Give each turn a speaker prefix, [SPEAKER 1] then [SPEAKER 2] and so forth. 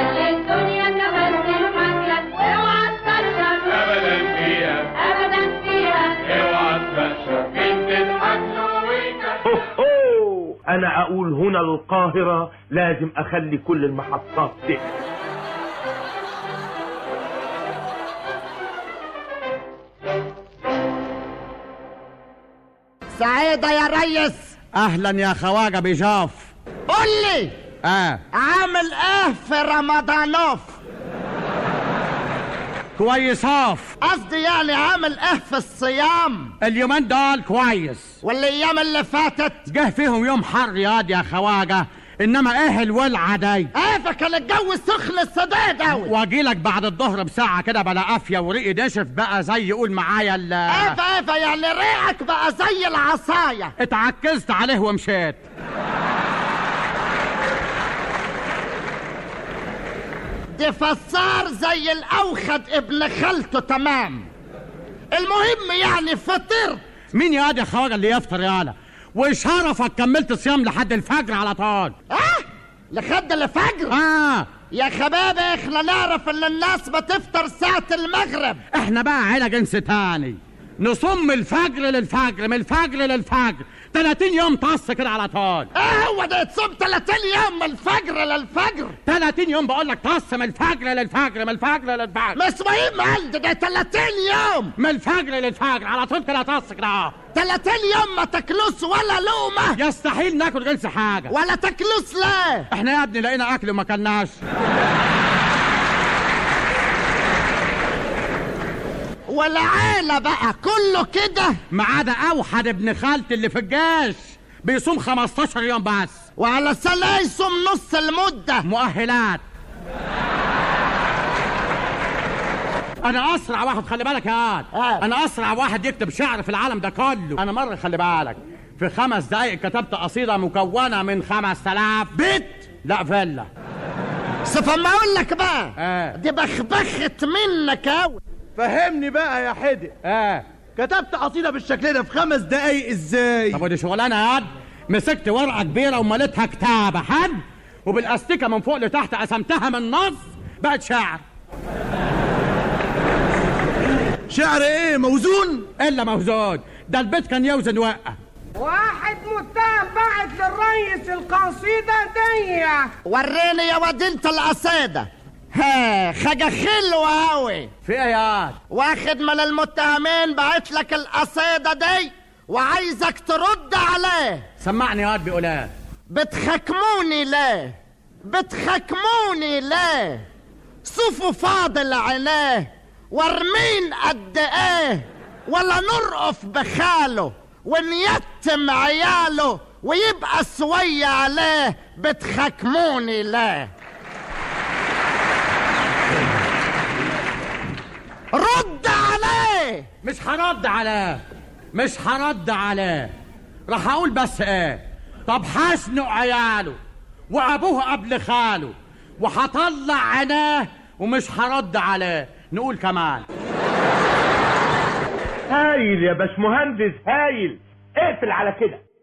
[SPEAKER 1] خلي الدنيا كمان تضحك لك واوعى تكشف
[SPEAKER 2] ابدا فيها
[SPEAKER 1] ابدا فيها
[SPEAKER 2] اوعى تكشف مين تضحك له ويكشف
[SPEAKER 3] أوه. انا اقول هنا القاهرة لازم اخلي كل المحطات تقفل
[SPEAKER 4] سعيدة يا ريس
[SPEAKER 5] اهلا يا خواجه بجاف
[SPEAKER 4] قول لي
[SPEAKER 5] اه
[SPEAKER 4] عامل ايه في رمضانوف
[SPEAKER 5] كويساف
[SPEAKER 4] قصدي يعني عامل ايه في الصيام
[SPEAKER 5] اليومين دول كويس
[SPEAKER 4] والايام اللي فاتت
[SPEAKER 5] جه فيهم يوم حر ياض يا خواجه انما ايه الولعه دي
[SPEAKER 4] ايه فكان الجو سخن السداد اوي
[SPEAKER 5] واجيلك بعد الظهر بساعه كده بلا قافيه وريقي نشف بقى زي يقول معايا ال
[SPEAKER 4] ايه ايه يعني ريقك بقى زي العصاية
[SPEAKER 5] اتعكزت عليه ومشيت
[SPEAKER 4] دي فسار زي الاوخد ابن خالته تمام المهم يعني فطرت
[SPEAKER 5] مين ياض يا خواجه اللي يفطر يالا وشرفك كملت صيام لحد الفجر على طول
[SPEAKER 4] اه لخد الفجر
[SPEAKER 5] اه
[SPEAKER 4] يا خبابة احنا نعرف ان الناس بتفطر ساعة المغرب
[SPEAKER 5] احنا بقى عيله جنس تاني نصم الفجر للفجر من الفجر للفجر 30 يوم طص كده على طول
[SPEAKER 4] ايه هو ده تصوم 30 يوم من الفجر للفجر
[SPEAKER 5] 30 يوم بقول لك طص من الفجر للفجر من الفجر للفجر
[SPEAKER 4] مش مهم قال ده 30 يوم
[SPEAKER 5] من الفجر للفجر على طول كده طص كده اهو
[SPEAKER 4] 30 يوم ما تاكلوش ولا لقمة
[SPEAKER 5] يستحيل ناكل غلس حاجه
[SPEAKER 4] ولا تاكلوش لا
[SPEAKER 5] احنا يا ابني لقينا اكل وما كلناش
[SPEAKER 4] والعيلة بقى كله كده
[SPEAKER 5] ما عدا اوحد ابن خالتي اللي في الجيش بيصوم 15 يوم بس
[SPEAKER 4] وعلى سنة يصوم نص المدة
[SPEAKER 5] مؤهلات انا اسرع واحد خلي بالك يا واد
[SPEAKER 4] آه.
[SPEAKER 5] انا اسرع واحد يكتب شعر في العالم ده كله انا مره خلي بالك في خمس دقايق كتبت قصيده مكونه من 5000 بيت لا فيلا
[SPEAKER 4] شوف اما اقول لك بقى
[SPEAKER 5] آه.
[SPEAKER 4] دي بخبخت منك اوي
[SPEAKER 6] فهمني بقى يا حدق
[SPEAKER 5] اه
[SPEAKER 6] كتبت قصيدة بالشكل ده في خمس دقايق ازاي
[SPEAKER 5] طب ودي شغلانه يا واد مسكت ورقه كبيره ومليتها كتابه حد وبالاستيكه من فوق لتحت قسمتها من النص بقت شعر
[SPEAKER 6] شعر ايه موزون
[SPEAKER 5] الا موزون ده البيت كان يوزن وقه
[SPEAKER 7] واحد متهم بعت للريس القصيدة دي
[SPEAKER 4] وريني يا واد انت القصيدة ها حاجة حلوة اوي
[SPEAKER 5] في ايه يا واد
[SPEAKER 4] واحد من المتهمين بعت لك القصيدة دي وعايزك ترد عليه
[SPEAKER 5] سمعني يا واد بيقول ايه
[SPEAKER 4] بتحكموني ليه بتحكموني ليه شوفوا فاضل عينيه وارمين قد ايه ولا نرقف بخاله ونيتم عياله ويبقى سوية عليه بتحكموني ليه رد عليه
[SPEAKER 5] مش هرد عليه مش هرد عليه راح اقول بس ايه طب حسنوا عياله وابوه قبل خاله وهطلع عيناه ومش هرد عليه نقول كمان
[SPEAKER 3] هايل يا باشمهندس هايل اقفل على كده